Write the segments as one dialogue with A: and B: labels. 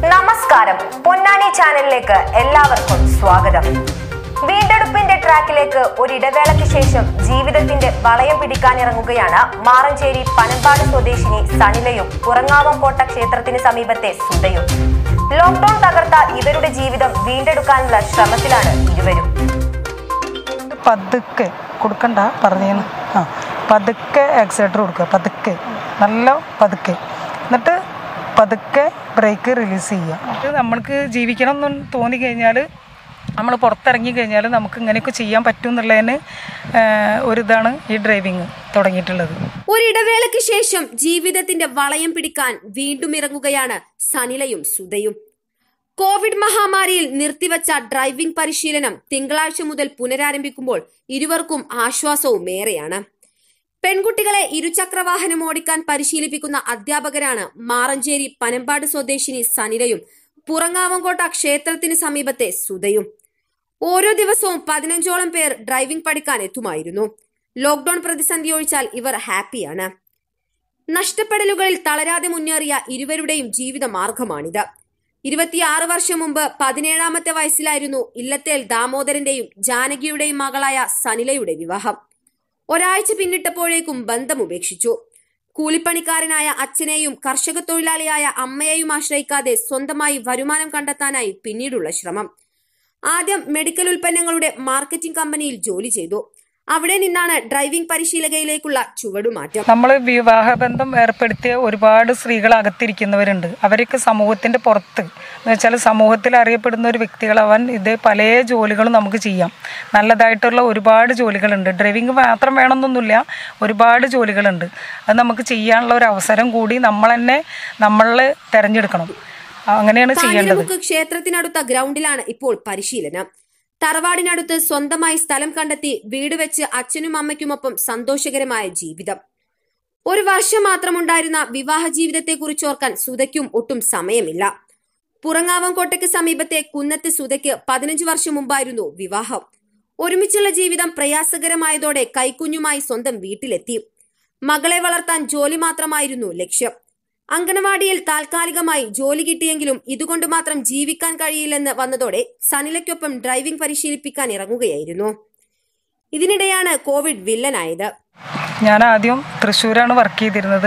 A: നമസ്കാരം പൊന്നാനി ചാനലിലേക്ക് എല്ലാവർക്കും സ്വാഗതം വീണ്ടെടുപ്പിന്റെ ട്രാക്കിലേക്ക് ഒരിടവേളയ്ക്ക് ശേഷം ജീവിതത്തിന്റെ വളയം പിടിക്കാനിറങ്ങുകയാണ് മാറഞ്ചേരി പനമ്പാട് സ്വദേശിനി സനിലയും പുറങ്ങാവം കോട്ട ക്ഷേത്രത്തിന് സമീപത്തെ സുധയും ലോക്ഡൌൺ തകർത്ത ഇവരുടെ ജീവിതം വീണ്ടെടുക്കാനുള്ള ശ്രമത്തിലാണ് ഇരുവരും
B: പതുക്കെ കൊടുക്കണ്ട പറഞ്ഞേന്ന് ആ പതുക്കെ ആക്സിലേറ്റർ കൊടുക്കുക പതുക്കെ നല്ല പതുക്കെ എന്നിട്ട് പതുക്കെ ബ്രേക്ക് റിലീസ് ചെയ്യുക ഇത് നമ്മൾക്ക് ജീവിക്കണം എന്ന് തോന്നി കഴിഞ്ഞാൽ നമ്മൾ പുറത്തിറങ്ങി കഴിഞ്ഞാൽ നമുക്ക് ഇങ്ങനെയൊക്കെ ചെയ്യാൻ പറ്റും എന്നുള്ളതിന് ഒരിതാണ് ഈ ഡ്രൈവിങ് തുടങ്ങിയിട്ടുള്ളത്
C: ഒരിടവേളയ്ക്ക് ശേഷം ജീവിതത്തിന്റെ വളയം പിടിക്കാൻ വീണ്ടും ഇറങ്ങുകയാണ് സനിലയും സുധയും കോവിഡ് മഹാമാരിയിൽ നിർത്തിവച്ച ഡ്രൈവിംഗ് പരിശീലനം തിങ്കളാഴ്ച മുതൽ പുനരാരംഭിക്കുമ്പോൾ ഇരുവർക്കും ആശ്വാസവും ഏറെയാണ് പെൺകുട്ടികളെ ഇരുചക്രവാഹനം ഓടിക്കാൻ പരിശീലിപ്പിക്കുന്ന അധ്യാപകരാണ് മാറഞ്ചേരി പനമ്പാട് സ്വദേശിനി സനിലയും പുറങ്ങാവങ്കോട്ട ക്ഷേത്രത്തിന് സമീപത്തെ സുധയും ഓരോ ദിവസവും പതിനഞ്ചോളം പേർ ഡ്രൈവിംഗ് പഠിക്കാൻ എത്തുമായിരുന്നു ലോക്ഡൌൺ പ്രതിസന്ധി ഒഴിച്ചാൽ ഇവർ ഹാപ്പിയാണ് നഷ്ടപ്പെടലുകളിൽ തളരാതെ മുന്നേറിയ ഇരുവരുടെയും ജീവിത മാർഗമാണിത് ഇരുപത്തിയാറ് വർഷം മുമ്പ് പതിനേഴാമത്തെ വയസ്സിലായിരുന്നു ഇല്ലത്തേൽ ദാമോദരന്റെയും ജാനകിയുടെയും മകളായ സനിലയുടെ വിവാഹം ഒരാഴ്ച പിന്നിട്ടപ്പോഴേക്കും ബന്ധം ഉപേക്ഷിച്ചു കൂലിപ്പണിക്കാരനായ അച്ഛനെയും കർഷക തൊഴിലാളിയായ അമ്മയെയും ആശ്രയിക്കാതെ സ്വന്തമായി വരുമാനം കണ്ടെത്താനായി പിന്നീടുള്ള ശ്രമം ആദ്യം മെഡിക്കൽ ഉൽപ്പന്നങ്ങളുടെ മാർക്കറ്റിംഗ് കമ്പനിയിൽ ജോലി ചെയ്തു അവിടെ നിന്നാണ് ഡ്രൈവിംഗ് പരിശീലകയിലേക്കുള്ള ചുവടുമാറ്റം
B: നമ്മൾ വിവാഹബന്ധം ഏർപ്പെടുത്തിയ ഒരുപാട് സ്ത്രീകൾ അകത്തിരിക്കുന്നവരുണ്ട് അവരൊക്കെ സമൂഹത്തിൻ്റെ പുറത്ത് എന്ന് വെച്ചാൽ സമൂഹത്തിൽ അറിയപ്പെടുന്ന ഒരു വ്യക്തികളാവാൻ ഇത് പല ജോലികളും നമുക്ക് ചെയ്യാം നല്ലതായിട്ടുള്ള ഒരുപാട് ജോലികളുണ്ട് ഡ്രൈവിംഗ് മാത്രം വേണമെന്നൊന്നുമില്ല ഒരുപാട് ജോലികളുണ്ട് അത് നമുക്ക് ചെയ്യാനുള്ള ഒരു അവസരം കൂടി നമ്മൾ തന്നെ നമ്മൾ തിരഞ്ഞെടുക്കണം അങ്ങനെയാണ് ചെയ്യേണ്ടത്
C: കാഞ്ഞിരമുക്ക് ക്ഷേത്രത്തിനടുത്ത ഗ്രൗണ്ടിലാണ് ഇപ്പോൾ പരിശീലനം തറവാടിനടുത്ത് സ്വന്തമായി സ്ഥലം കണ്ടെത്തി വീട് വെച്ച് അച്ഛനും അമ്മയ്ക്കുമൊപ്പം സന്തോഷകരമായ ജീവിതം ഒരു വർഷം മാത്രമുണ്ടായിരുന്ന വിവാഹ ജീവിതത്തെക്കുറിച്ച് ഓർക്കാൻ സുധയ്ക്കും ഒട്ടും സമയമില്ല പുറങ്ങാവൻകോട്ടയ്ക്ക് സമീപത്തെ കുന്നത്ത് സുധയ്ക്ക് പതിനഞ്ച് വർഷം മുമ്പായിരുന്നു വിവാഹം ഒരുമിച്ചുള്ള ജീവിതം പ്രയാസകരമായതോടെ കൈക്കുഞ്ഞുമായി സ്വന്തം വീട്ടിലെത്തി മകളെ വളർത്താൻ ജോലി മാത്രമായിരുന്നു ലക്ഷ്യം അങ്കണവാടിയിൽ താൽക്കാലികമായി ജോലി കിട്ടിയെങ്കിലും ഇതുകൊണ്ട് മാത്രം ജീവിക്കാൻ കഴിയില്ലെന്ന് വന്നതോടെ സനിലയ്ക്കൊപ്പം ഡ്രൈവിംഗ് പരിശീലിപ്പിക്കാൻ ഇറങ്ങുകയായിരുന്നു ഇതിനിടെയാണ് കോവിഡ് വില്ലനായത്
B: ഞാൻ ആദ്യം തൃശ്ശൂരാണ് വർക്ക് ചെയ്തിരുന്നത്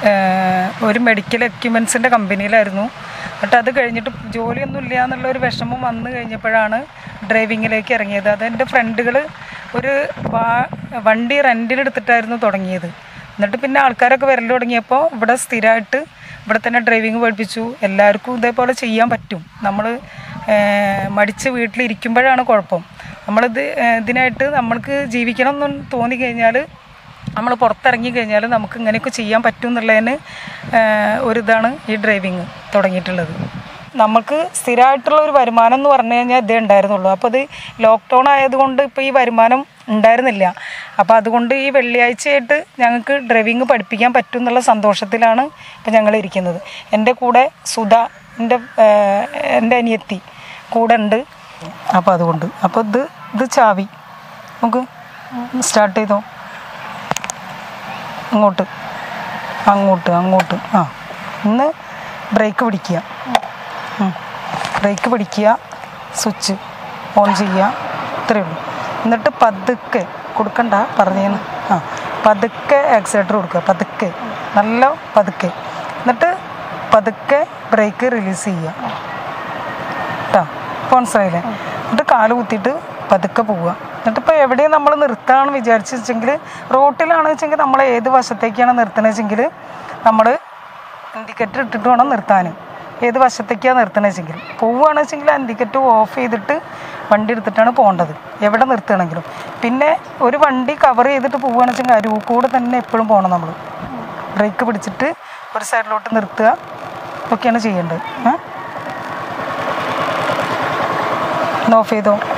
B: ഏഹ് ഒരു മെഡിക്കൽ എക്യുപ്മെൻസിൻ്റെ കമ്പനിയിലായിരുന്നു എന്നിട്ട് അത് കഴിഞ്ഞിട്ട് ജോലിയൊന്നും ഇല്ല എന്നുള്ള ഒരു വിഷമം വന്നു കഴിഞ്ഞപ്പോഴാണ് ഡ്രൈവിങ്ങിലേക്ക് ഇറങ്ങിയത് അത് എൻ്റെ ഫ്രണ്ടുകൾ ഒരു വാ- വണ്ടി റെൻറ്റിനെടുത്തിട്ടായിരുന്നു തുടങ്ങിയത് എന്നിട്ട് പിന്നെ ആൾക്കാരൊക്കെ വരൽ തുടങ്ങിയപ്പോൾ ഇവിടെ സ്ഥിരമായിട്ട് ഇവിടെ തന്നെ ഡ്രൈവിംഗ് പഠിപ്പിച്ചു എല്ലാവർക്കും ഇതേപോലെ ചെയ്യാൻ പറ്റും നമ്മൾ മടിച്ച് വീട്ടിലിരിക്കുമ്പോഴാണ് കുഴപ്പം നമ്മളിത് ഏഹ് ഇതിനായിട്ട് നമ്മൾക്ക് ജീവിക്കണം എന്ന് തോന്നി കഴിഞ്ഞാൽ നമ്മൾ പുറത്തിറങ്ങി കഴിഞ്ഞാൽ നമുക്ക് ഇങ്ങനെയൊക്കെ ചെയ്യാൻ പറ്റും എന്നുള്ളതിന് ഏഹ് ഒരിതാണ് ഈ ഡ്രൈവിങ് തുടങ്ങിയിട്ടുള്ളത് നമുക്ക് സ്ഥിരമായിട്ടുള്ള ഒരു വരുമാനം എന്ന് പറഞ്ഞു കഴിഞ്ഞാൽ ഇതേ ഉണ്ടായിരുന്നുള്ളൂ അപ്പോൾ അത് ലോക്ക്ഡൗൺ ആയതുകൊണ്ട് ഇപ്പോൾ ഈ വരുമാനം ഉണ്ടായിരുന്നില്ല അപ്പോൾ അതുകൊണ്ട് ഈ വെള്ളിയാഴ്ചയായിട്ട് ഞങ്ങൾക്ക് ഡ്രൈവിങ് പഠിപ്പിക്കാൻ പറ്റും എന്നുള്ള സന്തോഷത്തിലാണ് ഇപ്പോൾ ഞങ്ങൾ ഇരിക്കുന്നത് എൻ്റെ കൂടെ സുധ എൻ്റെ ഏഹ് എൻ്റെ അനിയത്തി കൂടെ ഉണ്ട് അപ്പോൾ അതുകൊണ്ട് അപ്പോൾ ഇത് ഇത് ചാവി നമുക്ക് സ്റ്റാർട്ട് ചെയ്തോ അങ്ങോട്ട് അങ്ങോട്ട് അങ്ങോട്ട് ആ ഇന്ന് ബ്രേക്ക് പിടിക്കുക ബ്രേക്ക് പിടിക്കുക സ്വിച്ച് ഓൺ ചെയ്യുക ഇത്രയേ ഉള്ളൂ എന്നിട്ട് പതുക്കെ കൊടുക്കണ്ട പറഞ്ഞേന്ന് ആ പതുക്കെ ആക്സിലേറ്റർ കൊടുക്കുക പതുക്കെ നല്ല പതുക്കെ എന്നിട്ട് പതുക്കെ ബ്രേക്ക് റിലീസ് ചെയ്യുക കേട്ടോ മനസ്സിലായില്ലേ എന്നിട്ട് കാല് കുത്തിയിട്ട് പതുക്കെ പോവുക എന്നിട്ട് ഇപ്പോൾ എവിടെയും നമ്മൾ നിർത്താണെന്ന് വിചാരിച്ചു വെച്ചെങ്കിൽ റോട്ടിലാണ് വെച്ചെങ്കിൽ നമ്മൾ ഏത് വശത്തേക്കാണ് നിർത്തുന്നത് വെച്ചെങ്കിൽ നമ്മൾ ഇൻഡിക്കേറ്റർ ഇട്ടിട്ട് വേണം നിർത്താൻ ഏത് വശത്തേക്കാണ് നിർത്തുന്നത് വെച്ചെങ്കിൽ പോവുകയാണെന്ന് വെച്ചെങ്കിൽ ഇൻഡിക്കേറ്റർ ഓഫ് ചെയ്തിട്ട് വണ്ടി എടുത്തിട്ടാണ് പോകേണ്ടത് എവിടെ നിർത്തുകയാണെങ്കിലും പിന്നെ ഒരു വണ്ടി കവർ ചെയ്തിട്ട് പോവുകയാണെന്ന് വെച്ചെങ്കിൽ അരുവ് കൂടെ തന്നെ എപ്പോഴും പോകണം നമ്മൾ ബ്രേക്ക് പിടിച്ചിട്ട് ഒരു സൈഡിലോട്ട് നിർത്തുക ഒക്കെയാണ് ചെയ്യേണ്ടത് ഏ? ഒന്ന് ഓഫ് ചെയ്തോ